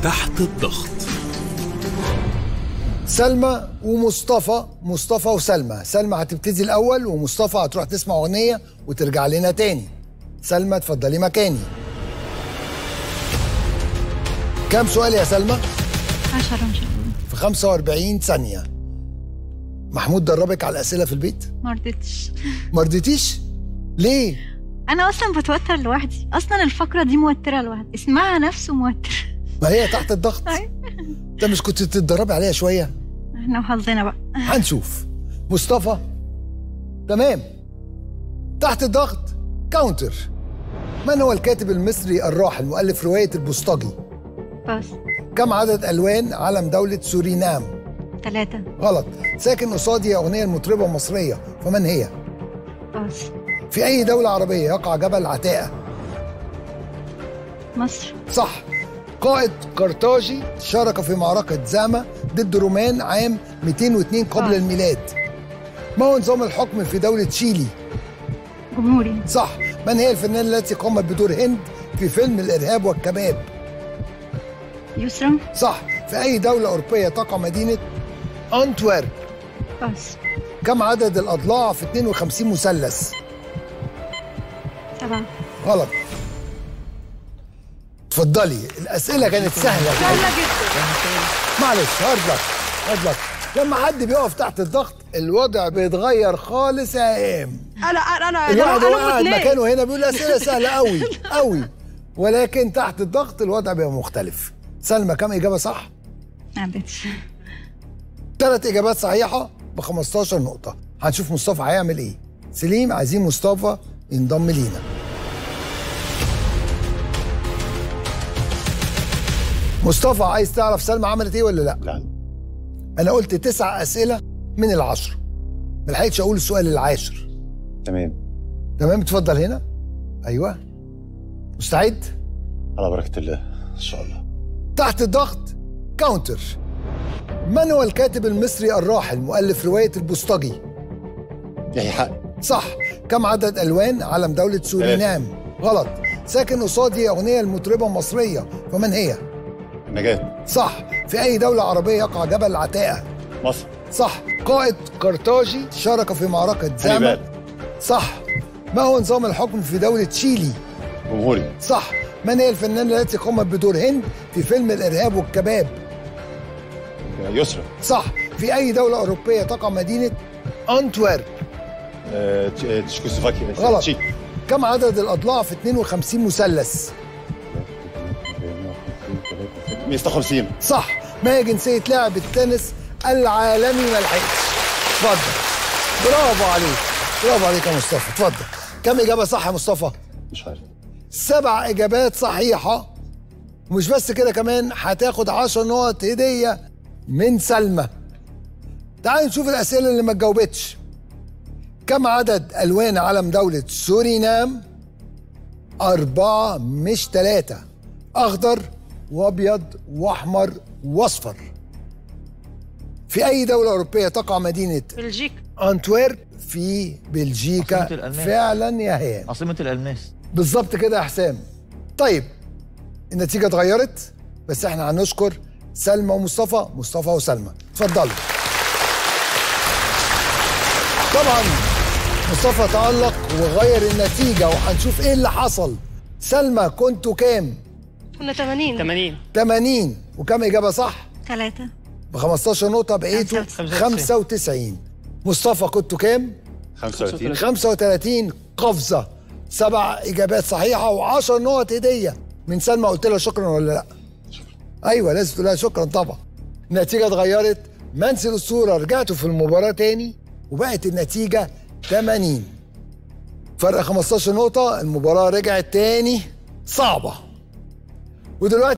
تحت الضغط سلمى ومصطفى مصطفى وسلمى سلمى هتبتدي الاول ومصطفى هتروح تسمع اغنيه وترجع لنا تاني سلمى اتفضلي مكاني كام سؤال يا سلمى 10 ان شاء الله في 45 ثانيه محمود دربك على الاسئله في البيت ما رضيتش ما رضيتيش ليه انا اصلا بتوتر لوحدي اصلا الفقره دي موتره لوحدي اسمها نفسه موتر ما هي تحت الضغط أيوة. انت مش كنت تتدربي عليها شويه احنا وحظنا بقى هنشوف مصطفى تمام تحت الضغط كاونتر من هو الكاتب المصري الراحل مؤلف رواية البوسطجي بس كم عدد ألوان علم دولة سورينام ثلاثة غلط ساكن قصادي أغنية المطربة المصرية فمن هي بس في أي دولة عربية يقع جبل عتاقة مصر صح قائد قرطاجي شارك في معركة زاما ضد رومان عام 202 قبل آه. الميلاد ما هو نظام الحكم في دولة تشيلي جمهوري صح من هي الفنانة التي قامت بدور هند في فيلم الإرهاب والكباب يسرا صح في أي دولة أوروبية تقع مدينة أنتورب بس كم عدد الأضلاع في 52 مثلث سبعة غلط اتفضلي الأسئلة كانت سهلة سهلة جدا معلش هارد لك هارد لك لما حد بيقف تحت الضغط الوضع بيتغير خالص يا ايام انا انا انا الواحد انا هو قاعد متناقض. مكانه هنا بيقول اسئله سهله قوي قوي ولكن تحت الضغط الوضع بيبقى مختلف سلمى كم اجابه صح ما عدتش ثلاث اجابات صحيحه ب 15 نقطه هنشوف مصطفى هيعمل ايه سليم عايزين مصطفى ينضم لينا مصطفى عايز تعرف سلمى عملت ايه ولا لا لا انا قلت تسع اسئله من العشر ما لحقتش اقول السؤال العاشر تمام تمام اتفضل هنا ايوه مستعد على بركة الله إن شاء الله تحت الضغط كاونتر من هو الكاتب المصري الراحل مؤلف روايه البوسطجي يحيى حق صح كم عدد الوان علم دوله سورينام غلط ساكن قصادي اغنيه المطربه المصريه فمن هي النجاة صح في اي دوله عربيه يقع جبل عتاقه مصر صح قائد قرطاجي شارك في معركه زاما هانيبال صح ما هو نظام الحكم في دولة تشيلي؟ جمهوري صح من هي الفنانة التي قامت بدور هند في فيلم الإرهاب والكباب؟ يسرا صح في أي دولة أوروبية تقع مدينة أنتورب؟ آه، تش- آه، تشيكوسلوفاكيا غلط. تشيك كم عدد الأضلاع في 52 مثلث؟ 150 صح ما هي جنسية لاعب التنس العالمي ما لحقتش؟ اتفضل برافو عليك برافو عليك يا مصطفى اتفضل كم إجابة صح يا مصطفى؟ مش عارف سبع اجابات صحيحه ومش بس كده كمان هتاخد 10 نقط هديه من سلمى تعال نشوف الاسئله اللي ما اتجاوبتش كم عدد الوان علم دوله سورينام أربعة مش ثلاثة أخضر وأبيض وأحمر وأصفر في أي دولة أوروبية تقع مدينة بلجيكا أنتويرب في بلجيكا عاصمة الألمان. فعلا يا هيام عاصمة الألماس بالظبط كده يا حسام طيب النتيجة اتغيرت بس احنا هنشكر سلمى ومصطفى مصطفى وسلمى اتفضلوا طبعا مصطفى تألق وغير النتيجة وهنشوف ايه اللي حصل سلمى كنتوا كام؟ كنا 80 80 80 وكم إجابة صح؟ ثلاثة ب 15 نقطة بقيتوا 95. 95 مصطفى كنتوا كام؟ 35 35 قفزة سبع إجابات صحيحة و10 نقط هدية من سلمى قلت لها شكرا ولا لا؟ أيوة لازم تقول لها شكرا طبعا النتيجة اتغيرت منسي الأسطورة رجعتوا في المباراة تاني وبقت النتيجة 80 فرق 15 نقطة المباراة رجعت تاني صعبة ودلوقتي